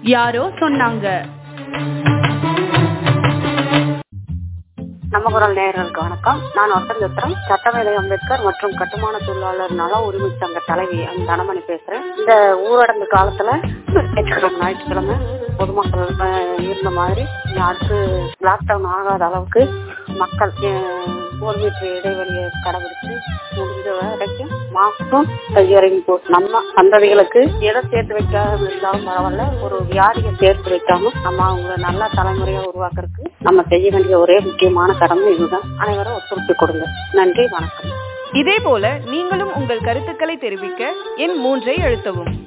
யாரோ சொன்னாங்க நம்ம குரல் நேயர்களுக்கு வணக்கம் நான் ஒட்டஞ்சத்திரம் சட்டமேதை அம்பேத்கர் மற்றும் கட்டுமான தொழிலாளர் நல உரிமை சங்க தலைவி அந்த தனமணி பேசுறேன் இந்த ஊரடங்கு காலத்துல ஞாயிற்றுக்கிழமை ஞாயிற்றுக்கிழமை பொதுமக்கள் அஹ், இருந்த மாதிரி இனி அடுத்து லாக்டவுன் ஆகாத அளவுக்கு மக்கள் அஹ், ஒரு மீட்டர் இடைவெளியை கடைபிடிச்சு முடிஞ்ச வரைக்கும் மாஸ்க்கும் கையறையும் போட்டு நம்ம சந்ததிகளுக்கு எதை சேர்த்து வைக்காம இருந்தாலும் பரவாயில்ல ஒரு வியாதியை சேர்த்து வைக்காம நம்ம அவங்கள நல்ல தலைமுறையா உருவாக்குறதுக்கு நம்ம செய்ய வேண்டிய ஒரே முக்கியமான கடமை இதுதான் அனைவரும் ஒத்துழைப்பு கொடுங்க நன்றி வணக்கம் இதே போல நீங்களும் உங்கள் கருத்துக்களை தெரிவிக்க எண் மூன்றை அழுத்தவும்